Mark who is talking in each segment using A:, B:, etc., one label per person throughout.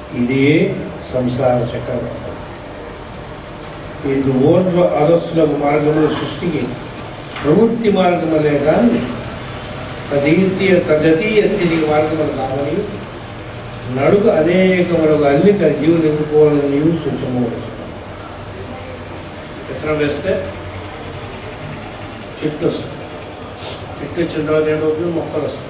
A: ఇదే సంసార చక్రం ఇందు ఓర్వ అరస్సులకు మార్గముల సృష్టికి ప్రవృత్తి మార్గములే కానీ తదీతీయ తదతీయ స్థితికి మార్గములు కావని నడుగు అనేకములకు అల్లిక జీవులు ఎదుర్కోవాలని నీవు సూచమవచ్చు విత్తనం వేస్తే చెట్టు వస్తుంది చెట్టు వచ్చిన తర్వాత ఏమవుతుంది మొక్కలు వస్తాయి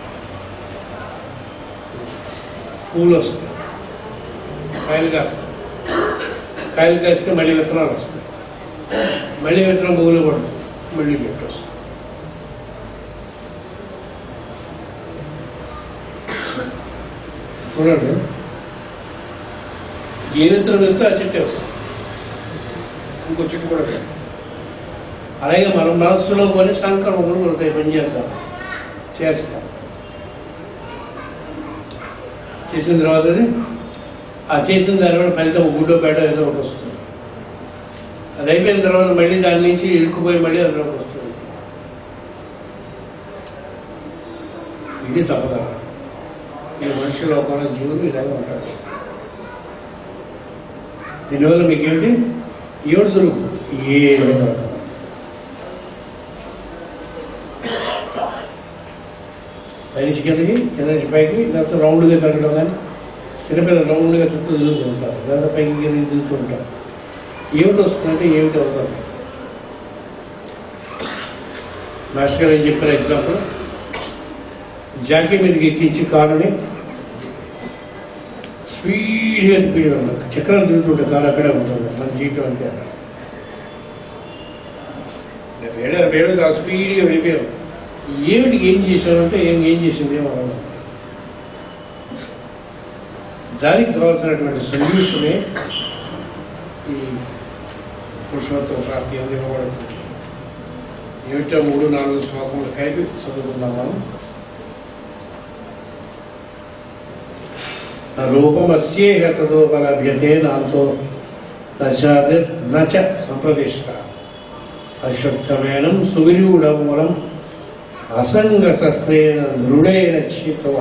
A: పూలు వస్తాయి కాయలు కాస్తాయి కాయలు కాస్తే మళ్ళీ విత్తనాలు వస్తాయి మళ్ళీ విత్తనం పువ్వులు పడదు మళ్ళీ చెట్టు వస్తుంది చూడండి ఏ విత్తనం వేస్తే ఆ చెట్టే వస్తుంది ఇంకో చెట్టు కూడా లేదు అలాగే మన మనస్సులో కొన్ని సంకల్పములు కొడతాయి పని చేద్దాం చేస్తాం చేసిన తర్వాత అది ఆ చేసిన దాని వల్ల ఫలితం గుడ్డో పేట ఏదో ఒకటి వస్తుంది అది అయిపోయిన తర్వాత మళ్ళీ దాని నుంచి ఇరుక్కుపోయి మళ్ళీ అందులోకి వస్తుంది ఇది తప్పదా ఈ మనిషి లోకంలో జీవులు ఇలాగే ఉంటారు దీనివల్ల మీకేమిటి ఏడు దొరుకుతుంది ఏ దొరకదు పైనుంచి కిందకి కింద నుంచి పైకి లేకపోతే రౌండ్గా తిరగడం కానీ చిన్నపిల్లలు రౌండ్గా చుట్టూ తిరుగుతూ ఉంటారు లేదా పైకి కిందకి తిరుగుతూ ఉంటారు ఏమిటి వస్తుందంటే ఏమిటి అవుతుంది మాస్టర్ గారు ఏం చెప్పారు ఎగ్జాంపుల్ జాకీ మీదకి ఎక్కించి కారుని స్పీడ్గా స్పీడ్ ఉంటుంది చక్రం తిరుగుతుంటే కారు అక్కడే ఉంటుంది మన జీవితం అంతే వేడ వేడ ఆ స్పీడ్గా వెళ్ళిపోయాం ఏమిటి ఏం చేశారంటే ఏం ఏం చేసింది ఏమో అడగదు. దానికి కావాల్సినటువంటి సొల్యూషనే ఈ పురుషోత్తమ ప్రాప్తి అని ఇవ్వబడుతుంది ఏమిటో మూడు నాలుగు శ్లోకములు కలిపి చదువుకుందాం మనం రూపమస్యేహ తదోపలభ్యతే నాంతో నచాదిర్ నచ సంప్రదిష్ట అశ్వత్థమేనం సువిరూఢమూలం అసంగశస్త్రేణ దృఢేన చిత్వ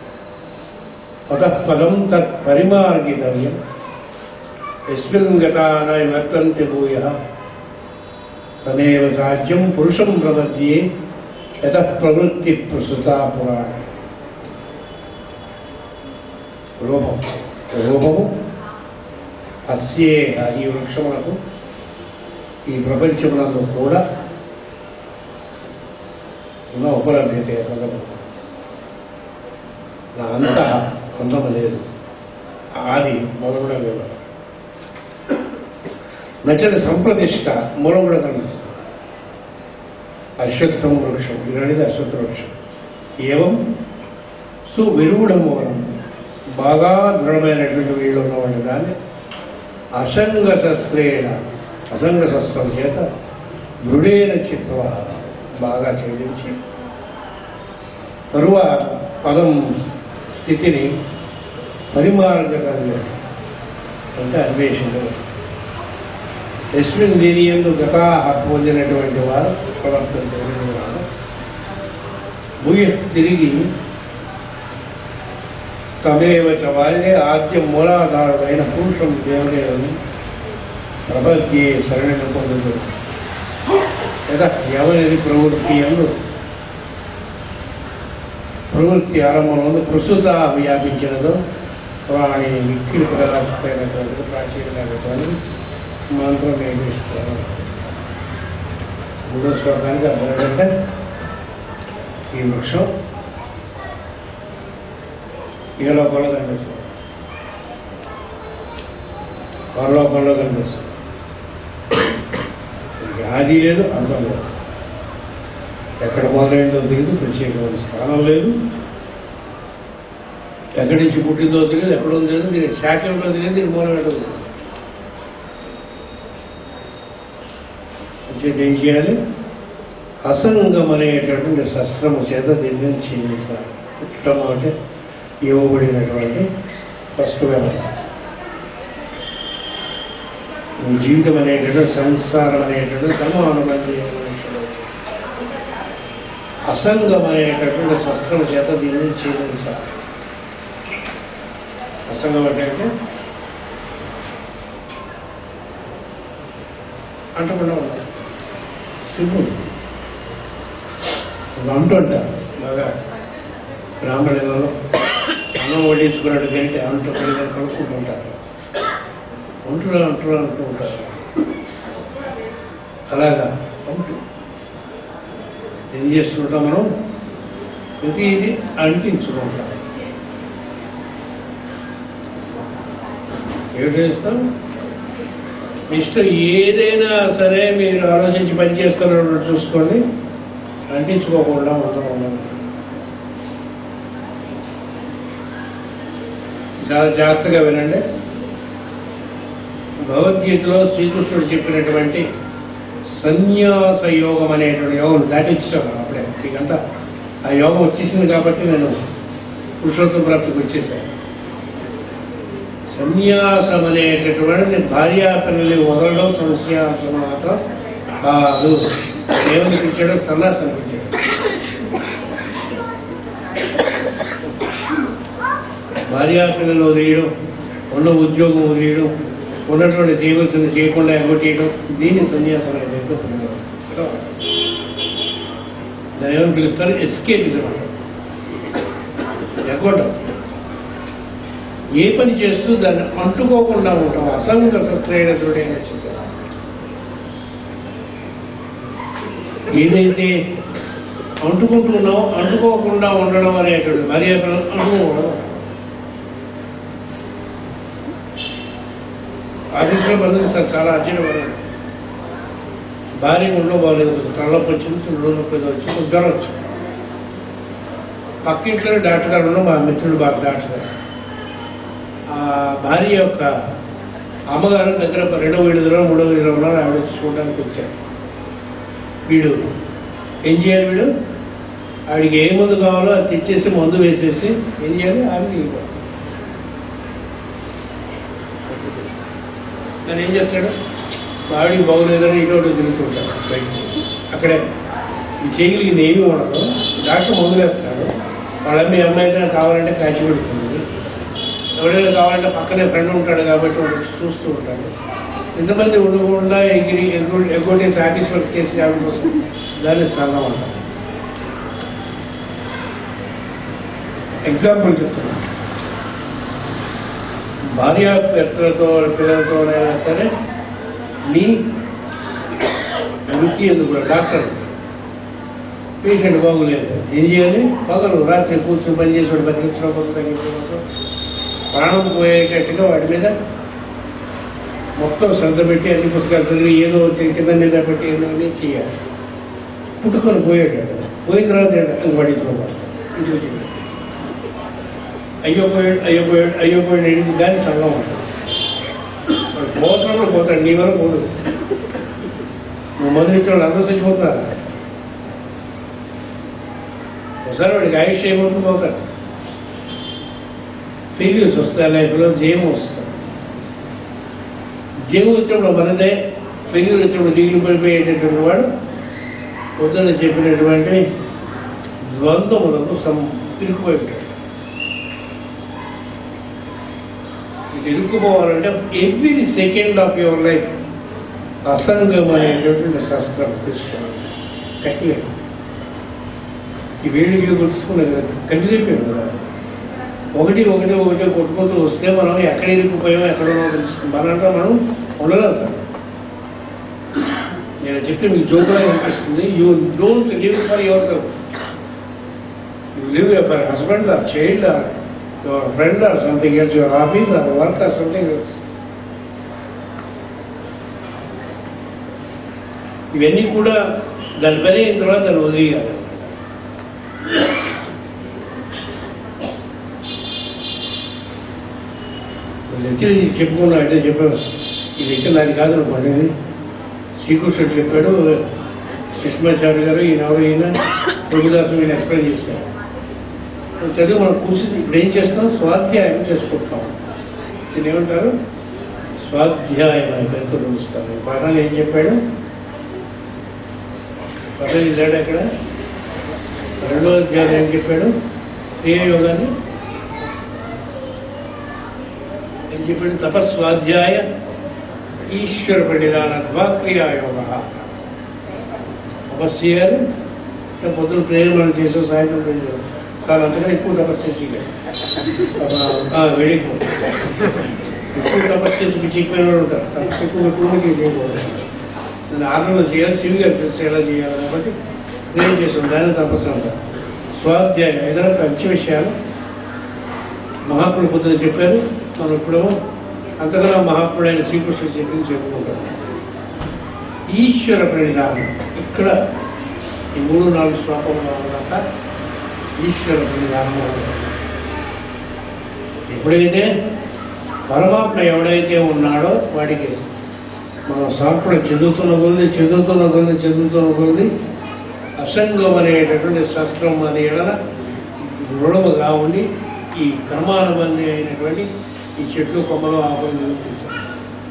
A: పదపదం తత్ పరిమార్గితవ్యం యస్మిన్ గతాన వర్తంతి భూయ తదేవ సాధ్యం పురుషం ప్రపద్యే యత ప్రవృత్తి ప్రసుతా పురాణ రూపం రూపము అస్యేహ ఈ వృక్షములకు ఈ ప్రపంచమునందు కూడా ఉన్న ఉపలభ్యత పొందము నా అంత పొందము లేదు ఆది మొదలుగా లేదు నచ్చని సంప్రదిష్ట మూలం కూడా కనిపిస్తుంది అశ్వత్థం వృక్షం ఇలాంటిది అశ్వత్థ వృక్షం ఏవం సువిరూఢ మూలం బాగా దృఢమైనటువంటి వీళ్ళు ఉన్నవాళ్ళు కానీ అసంగ శస్త్రేణ అసంగ శస్త్రం చేత దృఢైన చిత్వ బాగా ఛేదించి తరువాత పదం స్థితిని పరిమార్గకంగా అంటే అన్వేషించడం యస్మిన్ దీని ఎందు గతా పొందినటువంటి వారు ప్రవర్తన వారు భూయ తిరిగి తమేవ చ వాళ్ళే ఆద్యం మూలాధారుడైన పురుషం దేవదేవుని ప్రపద్యే శరణను పొందుతుంది యథ ఎవరి ప్రవృత్తి ఎందు ప్రవృత్తి ఆరంభంలో ప్రస్తుత వ్యాపించినదో పురాణి మిక్కిలి ప్రధానమైనటువంటి ప్రాచీనమైనటువంటి మంత్రం నిర్మిస్తున్నారు మూడో శ్లోకానికి అర్థం ఏంటంటే ఈ వృక్షం ఏ లోకంలో కనిపిస్తుంది పరలోకంలో కనిపిస్తుంది దీనికి ఆది లేదు అంతం లేదు ఎక్కడ మొదలైందో తెలియదు ప్రత్యేకమైన స్థానం లేదు ఎక్కడి నుంచి పుట్టిందో తెలియదు ఎక్కడ ఉందో తెలియదు దీని శాఖ ఉందో తెలియదు దీని మూలం ఏంటో తెలియదు అంచేత ఏం చేయాలి అసంగం అనేటటువంటి శస్త్రము చేత దీన్ని ఛేదించాలి మొట్టమొదటి ఇవ్వబడినటువంటి ఫస్ట్ వ్యవహారం ఈ జీవితం అనేటటువంటి సంసారం అనేటటువంటి సమానమంది అసంగం అనేటటువంటి శస్త్రం చేత దీన్ని ఛేదించాలి అసంగం అంటే అంటే అంటకుండా ఉండాలి సింపుల్ వంట అంటారు బాగా బ్రాహ్మణులలో అన్నం వడ్డించుకున్నాడు గంటే అంట కలుపుకుంటూ ఉంటారు ఒంటరి అంటారు అంటూ ఉంటారు అలాగా వంటు ఏం చేస్తుంటాం మనం ప్రతిదీ అంటించుకుంటాం ఏం చేస్తాం ఇష్టం ఏదైనా సరే మీరు ఆలోచించి పని చేస్తున్నట్టు చూసుకోండి అంటించుకోకుండా ఉండడం ఉండాలి చాలా జాగ్రత్తగా వినండి భగవద్గీతలో శ్రీకృష్ణుడు చెప్పినటువంటి సన్యాస యోగం అనేటువంటి యోగం దాటించాను అప్పుడే మీకంతా ఆ యోగం వచ్చేసింది కాబట్టి నేను పురుషోత్తమ ప్రాప్తికి వచ్చేసాను సన్యాసం అనేటటువంటి భార్యా పిల్లలు వదలడం సన్యాసం మాత్రం కాదు ఏమనిపించాడు సన్యాసం అనిపించాడు భార్యా పిల్లలు వదిలేయడం ఉన్న ఉద్యోగం వదిలేయడం ఉన్నటువంటి చేయవలసింది చేయకుండా ఎగొట్టేయడం దీన్ని సన్యాసం అనేది దాని ఏమని పిలుస్తారు ఎస్కేపిజం అంటారు ఎగ్గొట్టం ఏ పని చేస్తూ దాన్ని అంటుకోకుండా ఉంటాం అసంగ శస్త్రైనటువంటి నచ్చింది ఏదైతే అంటుకుంటున్నామో అంటుకోకుండా ఉండడం అనేటువంటి మర్యాద అంటుకోవడం ఆఫీస్లో బంధువులు సార్ చాలా అర్జెంట్ పడాలి భార్య ఒంట్లో బాగలేదు తలనొప్పి వచ్చింది తుళ్ళు నొప్పి ఏదో వచ్చింది జ్వరం వచ్చింది పక్కింట్లో డాక్టర్ గారు ఉన్న మా మిత్రుడు బాగా డాక్టర్ గారు ఆ భార్య యొక్క అమ్మగారు దగ్గర రెండో విడుదల మూడో విడుదల ఉన్నారు ఆవిడ వచ్చి చూడడానికి వచ్చారు వీడు ఏం చేయాలి వీడు ఆవిడికి ఏ మందు కావాలో అది తెచ్చేసి మందు వేసేసి ఏం చేయాలి ఆవిడకి ఇవ్వాలి తను ఏం చేస్తాడు ఆవిడికి బాగోలేదని ఇటు అటు తిరుగుతుంటాడు బయటికి అక్కడే ఈ చేయగలిగింది ఏమీ ఉండదు డాక్టర్ మందులు వేస్తాడు వాళ్ళ మీ అమ్మాయి ఏదైనా కావాలంటే కాచి పెడుతుంది ఎవరైనా కావాలంటే పక్కనే ఫ్రెండ్ ఉంటాడు కాబట్టి వాడు వచ్చి చూస్తూ ఉంటాడు ఎంతమంది ఉండకుండా ఎగిరి ఎగ్గొ- ఎగ్గొట్టేసి ఆఫీస్ వర్క్ చేసి ఆవిడ కోసం దాన్ని సరళం అంటారు ఎగ్జాంపుల్ చెప్తున్నా భార్య భర్తలతో పిల్లలతో అయినా సరే నీ వృత్తి ఎందుకు డాక్టర్ పేషెంట్ బాగులేదు ఏం చేయాలి పగలు రాత్రి కూర్చొని పని చేసి బతికించడం కోసం తగ్గించడం కోసం ప్రాణం పోయేటట్టుగా వాడి మీద మొత్తం శ్రద్ధ పెట్టి అన్ని పుస్తకాలు చదివి ఏదో వచ్చి కింద మీద పెట్టి ఏదో అని చేయాలి పుట్టుకొని పోయేటట్టు పోయిన తర్వాత ఇంక పడించుకోవాలి ఇంటికి వచ్చి అయ్యో పోయాడు అయ్యో పోయాడు అయ్యో పోయాడు ఏంటి దాన్ని సంఘం ఉంటుంది వాడు మోసంలో పోతాడు నీ వరకు పోడు నువ్వు మొదలు ఇచ్చిన వాళ్ళు అందరూ చచ్చిపోతున్నారు ఒకసారి వాడికి ఆయుష్ ఏమవుతుంది పోతాడు ఫెయిల్యూర్స్ వస్తాయి లైఫ్లో జయం వస్తుంది జయం వచ్చినప్పుడు మనదే ఫెయిల్యూర్ వచ్చినప్పుడు దిగులు పడిపోయేటటువంటి వాడు పొద్దున్న చెప్పినటువంటి ద్వంద్వములకు సం ఇరుక్కుపోయి ఉంటాడు ఇది ఇరుక్కుపోవాలంటే every second of your life అసంగం అనేటటువంటి శాస్త్రం తీసుకోవాలి కట్టిగా ఈ వేడికి కొట్టుకున్నది కదా కన్ఫ్యూజ్ అయిపోయింది కదా ఒకటి ఒకటి ఒకటి కొట్టుకుంటూ వస్తే మనం ఎక్కడ ఇరుక్కుపోయామో ఎక్కడ ఉన్నామో తెలుస్తుంది మనంటే మనం ఉండలేం సార్ నేను చెప్తే మీకు జోకుగా అనిపిస్తుంది you don't live for yourself you live for husband or child or your friend or something else your office or work or something else ఇవన్నీ కూడా దాని పని అయిన తర్వాత దాన్ని వదిలేయాలి లెక్చర్ చెప్పుకున్నా అంటే చెప్పాను ఈ లెక్చర్ నాది కాదు అనుకోండి ఇది శ్రీకృష్ణుడు చెప్పాడు కృష్ణాచార్య గారు ఈయన ఎవరు ఈయన ప్రభుదాసు ఈయన ఎక్స్ప్లెయిన్ చేశారు చదివి మనం కూర్చుని ఇప్పుడు ఏం చేస్తాం స్వాధ్యాయం చేసుకుంటాం దీన్ని ఏమంటారు స్వాధ్యాయం అని పేరుతో పిలుస్తారు పాఠాలు ఏం చెప్పాడు పదవి ఇచ్చాడు అక్కడ రెండో అధ్యాయం ఏం చెప్పాడు క్రియ యోగాన్ని ఏం చెప్పాడు తపస్వాధ్యాయ ఈశ్వర ప్రణిధాన క్రియాయోగ తపస్సు చేయాలి ఇంకా పొద్దున ప్రేయర్ మనం చేసే సాయంత్రం ప్రేయర్ చేయాలి. చాలా అంతకన్నా ఎక్కువ తపస్సు చేసి వెరీ గుడ్ ఎక్కువ తపస్సు చేసి పిచ్చిపోయిన వాళ్ళు ఉంటారు తపస్సు ఎక్కువ ఎక్కువ చేయకూడదు దాన్ని ఆర్డర్లో చేయాలి శివి గారు తెలుసు ఎలా చేయాలి కాబట్టి నేను చేసాం దాన్ని తపస్సు అంటారు స్వాధ్యాయం ఏదైనా మంచి విషయాలు మహాత్ముడు పొద్దున చెప్పారు మనం ఇప్పుడు అంతగా మహాత్ముడైన శ్రీకృష్ణుడు చెప్పింది చెప్పుకుంటాం ఈశ్వర ప్రణిధానం ఇక్కడ ఈ మూడు నాలుగు శ్లోకముల వల్ల ఈశ్వర ప్రణిధానం ఎప్పుడైతే పరమాత్మ ఎవడైతే ఉన్నాడో వాడికి మనం సాంపుడు చదువుతున్న కొద్ది చదువుతున్న కొద్ది చదువుతున్న కొద్ది అసంగం అనేటటువంటి శస్త్రం అనే ఎడల దృఢముగా ఉండి ఈ క్రమానుబంధి అయినటువంటి ఈ చెట్లు కొమ్మలు ఆకులు తీసేస్తాం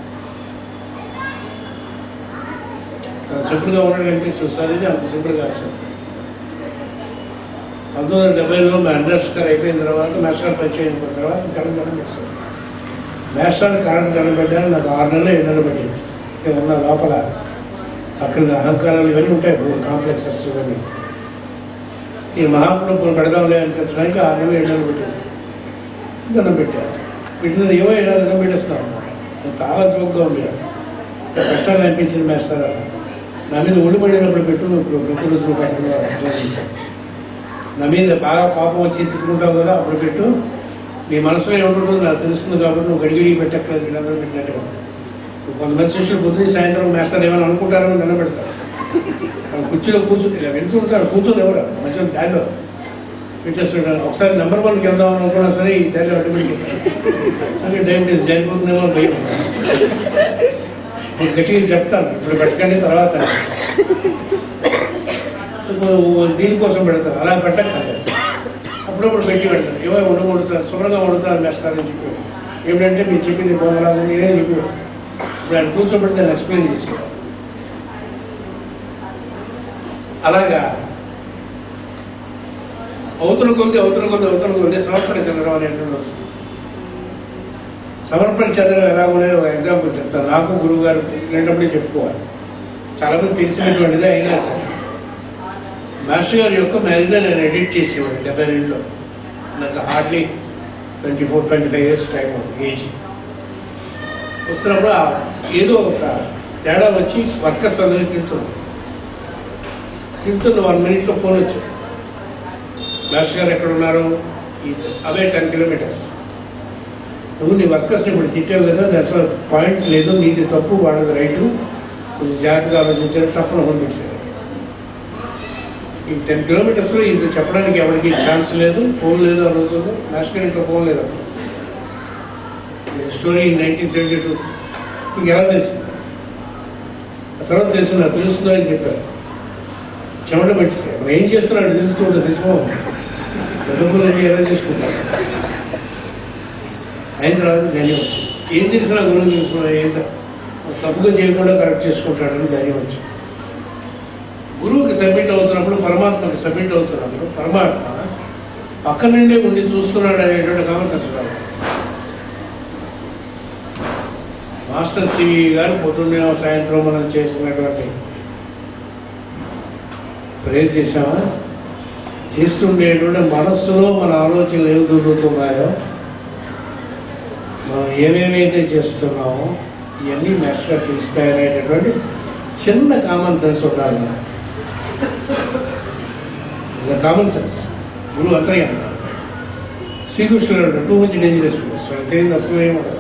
A: చాలా సింపుల్గా ఉండడం కనిపిస్తుంది సార్ ఇది అంత సింపుల్గా సార్ పంతొమ్మిది వందల డెబ్బైలో మా అండర్స్కర్ అయిపోయిన తర్వాత నేషనల్ పరిచయం అయిపోయిన తర్వాత కరెంట్ కనిపిస్తుంది నేషనల్ కరెంట్ కనిపెట్టాను నాకు ఆరు నెలలు ఏడు నెలలు పట్టింది నేను ఉన్న లోపల అక్కడ అహంకారాలు ఇవన్నీ ఉంటాయి కాంప్లెక్సెస్ ఇవన్నీ ఈ మహాప్రభు పెడదాంలే అనిపించడానికి ఆరు నెలలు ఏడు నెలలు పెట్టింది దండం పెట్టాను పెట్టినది ఏవో ఏడా దండం పెట్టేస్తున్నాను నాకు చాలా జోక్గా ఉంది ఇంకా పెట్టాలని అనిపించింది మేస్టర్ నా మీద ఒడి పడినప్పుడు పెట్టు ఇప్పుడు ప్రతి రోజులు పెట్టడం నా మీద బాగా కోపం వచ్చి తిట్టుకుంటావు కదా అప్పుడు పెట్టు నీ మనసులో ఏముంటుందో నాకు తెలుస్తుంది కాబట్టి నువ్వు గడిగిడి పెట్టక్కలేదు వీళ్ళందరూ పెట్టినట్టుగా ఇప్పుడు కొంతమంది శిష్యులు పొద్దున్న సాయంత్రం మేస్తారు ఏమైనా అనుకుంటారని నిన్న పెడతారు వాళ్ళు కుర్చీలో కూర్చుని ఇలా వెళ్తుంటారు కూర్చొని ఎవరు మంచిగా దారిలో పెట్టేస్తుంటారు ఒకసారి నెంబర్ వన్కి వెళ్దాం అనుకున్నా సరే ఈ దారిలో అడ్డుపెట్టి అంటే టైం లేదు జరిగిపోతుందేమో అని భయం నేను గట్టిగా చెప్తాను ఇప్పుడు పెట్టకండి తర్వాత ఇప్పుడు దీనికోసం పెడతారు అలా పెట్టక్కర్లేదు అప్పుడప్పుడు పెట్టి పెడతారు ఏవో ఉండకూడదు శుభ్రంగా వండుతారు మేస్తారని చెప్పి ఏమిటంటే మీరు చెప్పింది పోగలాగా నేనే చెప్పి ఇప్పుడు ఆయన కూర్చోబెట్టి నేను ఎక్స్ప్లెయిన్ చేసి అలాగా అవతల కొద్ది అవతల కొద్ది అవతల కొద్ది సమర్పణ చెందడం అనేటువంటి వస్తుంది సమర్పణ చెందడం ఎలా ఉండేది ఒక ఎగ్జాంపుల్ చెప్తాను నాకు గురువు గారు వెళ్ళినప్పుడే చెప్పుకోవాలి చాలా మంది తెలిసినటువంటిది అయినా సరే మాస్టర్ గారి యొక్క మ్యాగజైన్ నేను ఎడిట్ చేసేవాడు డెబ్బై రెండులో నాకు hardly twenty four twenty five years time age వస్తున్నప్పుడు ఆ ఏదో ఒక తేడా వచ్చి వర్కర్స్ అందరినీ తిడుతున్నాం తిడుతున్న వన్ మినిట్లో ఫోన్ వచ్చాడు మాస్టర్ గారు ఎక్కడ ఉన్నారు ఈ అవే టెన్ కిలోమీటర్స్ నువ్వు నీ వర్కర్స్ని ఇప్పుడు తిట్టావు కదా దాంట్లో పాయింట్ లేదు నీది తప్పు వాళ్ళది రైటు కొంచెం జాగ్రత్తగా ఆలోచించారు తప్పని పంపించారు ఈ టెన్ కిలోమీటర్స్లో ఇంత చెప్పడానికి ఎవరికి ఛాన్స్ లేదు ఫోన్ లేదు ఆ రోజుల్లో మాస్టర్ ఇంట్లో ఫోన్ లేదు స్టోరీ నైన్టీన్ సెవెంటీ టూ మీకు ఎలా తెలిసింది ఆ తర్వాత తెలిసింది నాకు తెలుస్తుందో అని చెప్పారు చెమట పెట్టిస్తే మరి ఏం చేస్తున్నాడు తెలుస్తుంటే శిశుభం డబ్బులు ఎలా చేసుకుంటారు అయిన తర్వాత ధైర్యం వచ్చింది ఏం తెలిసినా గురువు తెలిసిన ఏం త- తప్పుగా చేయకుండా కరెక్ట్ చేసుకుంటాడని ధైర్యం వచ్చింది గురువుకి సబ్మిట్ అవుతున్నప్పుడు పరమాత్మకి సబ్మిట్ అవుతున్నప్పుడు పరమాత్మ పక్క నుండి ఉండి చూస్తున్నాడు అనేటువంటి కాన్సెప్ట్ రావాలి మాస్టర్ సివి గారు పొద్దున్నే సాయంత్రం మనం చేస్తున్నటువంటి ప్రేర్ చేసామా చేస్తుండేటువంటి మనస్సులో మన ఆలోచనలు ఏమి దొరుకుతున్నాయో మనం ఏమేమైతే చేస్తున్నామో ఇవన్నీ మాస్టర్గా తెలుస్తాయనేటటువంటి చిన్న కామన్ సెన్స్ ఉండాలి కామన్ సెన్స్ గురువు అంతర్యం శ్రీకృష్ణుడు టూ మచ్ డేంజరస్ వాళ్ళకి తెలియదు అసలు ఏమంటారు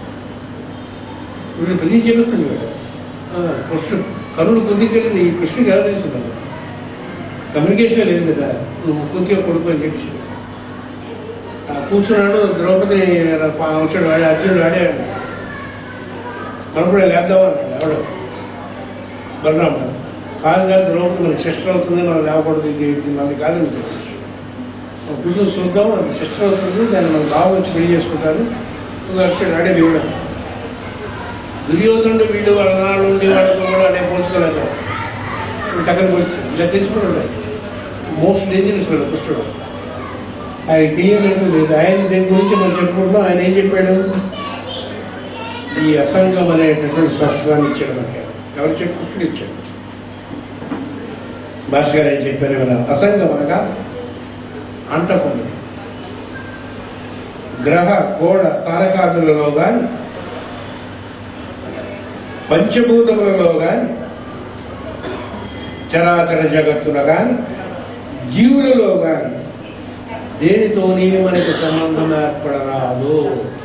A: వీడు పెళ్లి చెబుతుంది వాడు ఆ, కృష్ణుడు కరుణుడు బుద్ధికి ఈ కృష్ణుడికి ఎలా తెలుస్తుంది కమ్యూనికేషన్ లేదు కదా నువ్వు కొద్దిగా కొడుకు అని చెప్పి ఆ కూర్చున్నాడు ద్రౌపది పా- వచ్చాడు వాడే అర్జునుడు వాడాడు మనం కూడా లేద్దామా అన్నాడు ఎవడు బలరాముడు కాదు కాదు ద్రౌపది మనకి సిస్టర్ అవుతుంది మనం లేవకూడదు ఇది ఇది మనది కాదని చెప్పేసి మనం కూర్చొని చూద్దాం అది సిస్టర్ అవుతుంది దాన్ని మనం బాగా వచ్చి పెళ్లి చేసుకుంటారు నువ్వు వచ్చాడు వాడే దేవుడు దుర్యోధనుడు వీళ్ళు వాళ్ళ నాడు ఉండి వాళ్ళతో కూడా అనే పోల్చుకోలేదు టక్కన వచ్చి ఇలా తెలుసుకుని ఉన్నాయి మోస్ట్ డేంజరస్ వీడు కృష్ణుడు ఆయన తెలియదంటూ లేదు ఆయన దీని గురించి మనం చెప్పుకుంటున్నాం ఆయన ఏం చెప్పాడు ఈ అసంగం అనేటటువంటి శాస్త్రాన్ని ఇచ్చాడు మనకి ఎవరు ఇచ్చాడు కృష్ణుడు ఇచ్చాడు భాష గారు ఏం చెప్పారు కదా అసంగం అనగా అంటకుండా గ్రహ గోడ తారకాదులలో కానీ పంచభూతములలో కానీ చరాచర జగత్తున కానీ జీవులలో కానీ దేనితోని మనకి సంబంధం ఏర్పడరాదు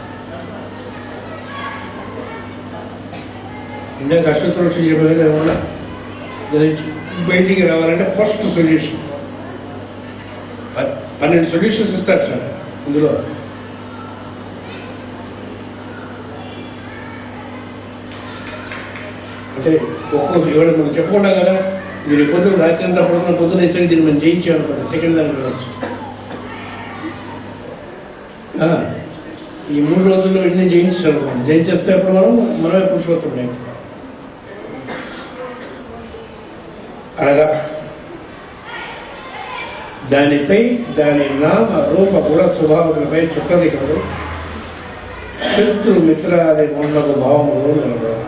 A: ఇందాక అశ్వతృషి చెప్పలేదు ఏమన్నా గురించి బయటికి రావాలంటే ఫస్ట్ సొల్యూషన్ ప- పన్నెండు సొల్యూషన్స్ ఇస్తారు సార్ ఇందులో అంటే ఒక్కొక్క ఇవాళ మనం చెప్పుకుంటాం కదా మీరు పొద్దున రాత్రి అంతా పడుకున్న పొద్దున వేసరికి దీన్ని మనం జయించామనుకోండి సెకండ్ దానికి వెళ్ళచ్చు ఆ, ఈ మూడు రోజుల్లో వీటిని జయించాలి మనం జయించేస్తే అప్పుడు మనం మనమే పురుషోత్తముడే అనగా దానిపై దాని నామ రూప గుణ స్వభావములపై చుట్టరికలు శత్రు మిత్రాది మొండకు భావములు నిలబడాలి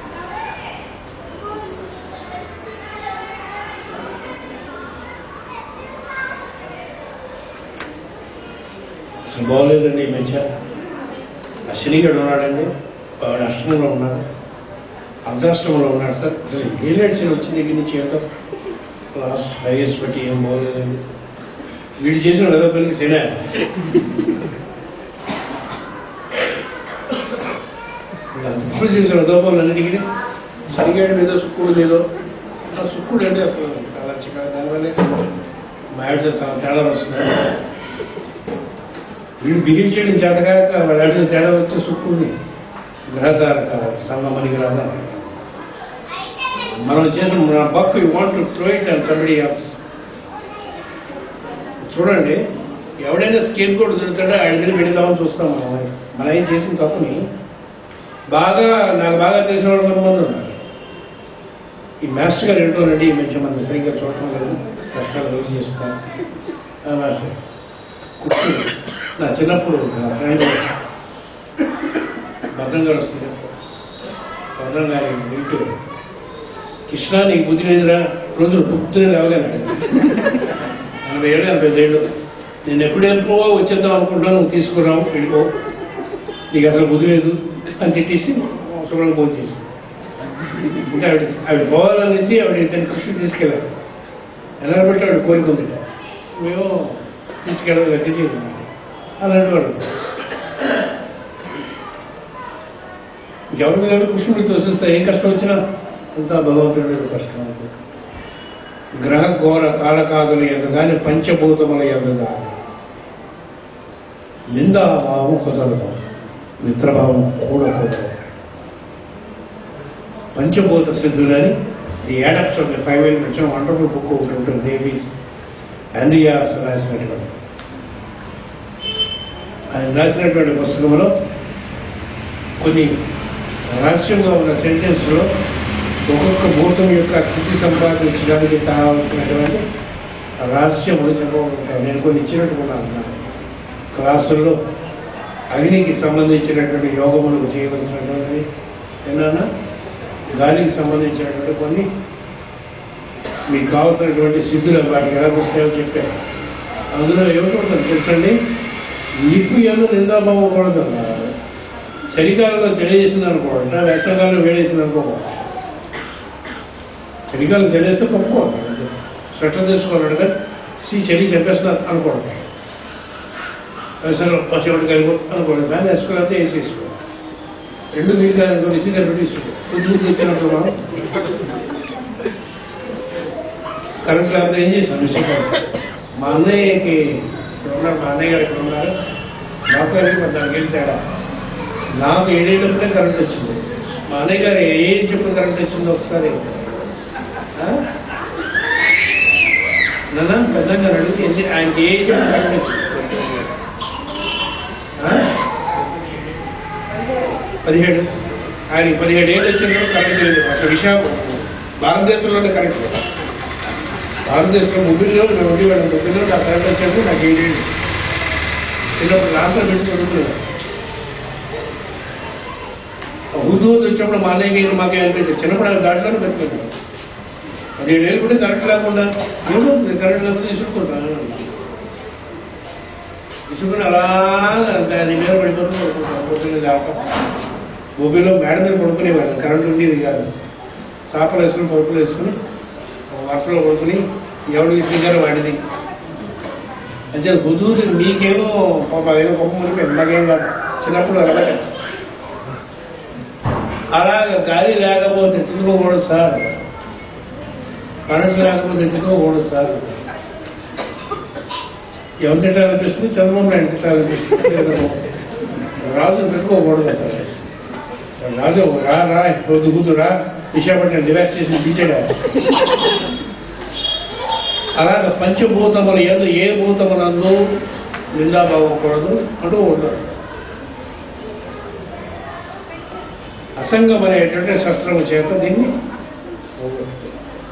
A: అసలు బాగోలేదండి ఈ మధ్య అశ్వినిగడు ఉన్నాడండి వాడు అష్టమంలో ఉన్నాడు అర్ధాష్టమంలో ఉన్నాడు సార్ అసలు ఏలేట్స్ వచ్చిన దగ్గర నుంచి ఏంటో లాస్ట్ ఫైవ్ ఇయర్స్ బట్టి ఏం బాగోలేదండి వీడు చేసిన ఏదో పనికి సేనా ఇప్పుడు చేసిన ఉదోపాలన్నిటికీ సరిగాడి మీద సుక్కుడు లేదో ఆ సుక్కుడు అంటే అసలు చాలా చిన్న దానివల్లే మ్యాడ్స్ చాలా తేడా వస్తున్నాయి వీడు బిగిన్ చేయడం చేతకాక వాడు అడిగిన తేడా వచ్చే సుక్కుడిని గ్రహతారక సంగమనికి రాదా మనం చేసిన మన buck you want to throw it and somebody else చూడండి ఎవడైనా స్కేప్ కూడా దొరుకుతాడో ఆడి దగ్గర పెడదామని చూస్తాం మనం మనం ఏం చేసిన తప్పుని బాగా నాకు బాగా తెలిసిన వాళ్ళు కొంతమంది ఉన్నారు ఈ మాస్టర్ గారు ఏంటోనండి ఈ మధ్య మనం సరిగ్గా చూడటం లేదు కష్టాలు రోజు చేస్తారు ఆ మాస్టర్ కూర్చుని నా చిన్నప్పుడు నా ఫ్రెండ్ భద్రం గారు వస్తుంది భద్రం గారి ఇంటూ కృష్ణ నీకు బుద్ధి లేదురా రోజు పొద్దునే లేవగానే నలభై ఏళ్ళు నలభై ఐదు ఏళ్ళు నేను ఎప్పుడు వెళ్ళిపోవా వచ్చేద్దాం అనుకుంటాను నువ్వు తీసుకురావు వెళ్ళిపో నీకు అసలు బుద్ధి లేదు అని తిట్టేసి శుభ్రంగా ఫోన్ చేసి అంటే ఆవిడ ఆవిడ పోవాలనేసి ఆవిడ ఇతని కృష్ణ తీసుకెళ్ళారు ఎలా బట్టి ఆవిడ కోరిక ఉంది మేము తీసుకెళ్ళాలి తెలియదు అలాంటి వాడు ఇంకెవరి మీద కృష్ణుడికి తోసిస్తే ఏం కష్టం వచ్చినా అంతా భగవంతుడి మీద కష్టం అవుతుంది గ్రహ ఘోర తారకాదుల ఎందు కానీ పంచభూతముల ఎందు కానీ నిందాభావం కుదరదు మిత్రభావం కూడా కుదరదు పంచభూత సిద్ధులని the adepts of the five elements wonderful book ఒకటి ఉంటుంది డేవీస్ అండ్రియాస్ రాసినటువంటి ఆయన రాసినటువంటి పుస్తకంలో కొన్ని రహస్యంగా ఉన్న సెంటెన్స్లో ఒక్కొక్క భూతం యొక్క స్థితి సంపాదించడానికి కావాల్సినటువంటి రహస్యములు చెప్పబడతాయి నేను కొన్ని ఇచ్చినట్టుకున్నాను నా క్లాసుల్లో అగ్నికి సంబంధించినటువంటి యోగములకు చేయవలసినటువంటి ఏమన్నా గాలికి సంబంధించినటువంటి కొన్ని మీకు కావాల్సినటువంటి సిద్ధులు వాటికి ఎలా వస్తాయో చెప్పాను అందులో ఏమిటో తెలుసండి నిప్పు ఎందు నిందాభావం కూడదు అన్నారు చలికాలంలో చలి చేసింది అనుకోవడం వేసవకాలంలో వేడేసింది అనుకోకూడదు చలికాలం చలిస్తే కప్పుకోవాలి అంతే. స్వెటర్ తెచ్చుకోవాలి కానీ సి చలి చెప్పేస్తున్నారు అనుకోవడం వేసవిలో పసివాడు కలిగి అనుకోవడం కానీ వేసుకోవాలంటే వేసి వేసుకోవాలి రెండు నీళ్ళు అనుకో రిసీవర్ పెట్టి తీసుకోవాలి పొద్దున్న తెచ్చినప్పుడు మనం కరెంట్ లేకపోతే ఏం చేసాం రిసీవర్ మా అన్నయ్యకి ఇక్కడ ఉన్నారు మా అన్నయ్య గారు ఇక్కడ ఉన్నారు నాకు గారికి పద్నాలుగు ఏళ్ళు తేడా నాకు ఏడేళ్ళప్పుడే కరెంట్ వచ్చింది మా అన్నయ్య గారు ఏ ఏజ్ చెప్పిన కరెంట్ వచ్చిందో ఒకసారి ఆ? నాన్న పెద్దగా అడిగితే ఎన్ని ఆయనకి ఏ ఏజ్ చెప్పిన కరెంట్ వచ్చింది ఆ? పదిహేడు ఆయనకి పదిహేడు ఏళ్ళు వచ్చిందో కరెంట్ లేదు అసలు విశాఖపట్నం భారతదేశంలోనే కరెంట్ లేదు భారతదేశంలో ముగ్గురిలో మేము ఉండేవాళ్ళం ముగ్గురిలో నాకు కరెంట్ వచ్చేది నాకు ఏడేళ్ళు చిన్నప్పుడు రాత్రి పెట్టి చదువుకున్నాను హుదూద్ వచ్చినప్పుడు మా అన్నయ్యకి మాకే అనిపించింది చిన్నప్పుడు ఆయన దాంట్లోనే బతుకుంటాం పదిహేడు ఏళ్ళు కూడా కరెక్ట్ లేకుండా ఏమవుతుంది కరెంట్ లేకపోతే తీసుకుంటాను తీసుకుని అలా దాని మీద పడిపోతూ పడుకుంటాం పొద్దున్న దాకా మొబైల్లో మేడ మీద పడుకునేవాడు కరెంట్ ఉండేది కాదు సాపలు వేసుకుని పరుపులు వేసుకుని ఒక వరుసలో పడుకుని ఎవడు తీసుకుంటారో వాడిది అంటే హుదూదు మీకేమో పాప ఏదో గొప్ప మునిపోయింది మాకేం కాదు చిన్నప్పుడు అలాగే అలాగ గాలి లేకపోతే తిట్టుకోకూడదు సార్ కరెంట్ లేకపోతే తిట్టుకోకూడదు సార్ ఎవరు తిట్టాలనిపిస్తుంది చంద్రబాబు నాయుడు తిట్టాలనిపిస్తుంది రాజు తిట్టుకోకూడదు సార్ రాజు రా రా వద్దు కూతురు రా విశాఖపట్నం డిరాక్ట్ చేసి బీచాడా అలాగ పంచభూతములు ఎందు ఏ భూతమునందు నిందాభావకూడదు అంటూ ఉంటారు అసంగం అనేటువంటి శస్త్రము చేత దీన్ని పోగొట్టు.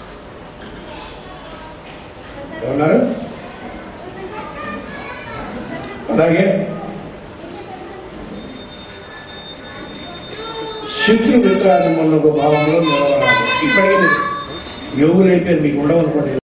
A: ఏమన్నారు అలాగే శత్రు మిత్రాది మొన్న ఒక భావంలో నిలవరాదు ఇప్పటికీ యోగులు అయిపోయారు మీకు ఉండవనుకోండి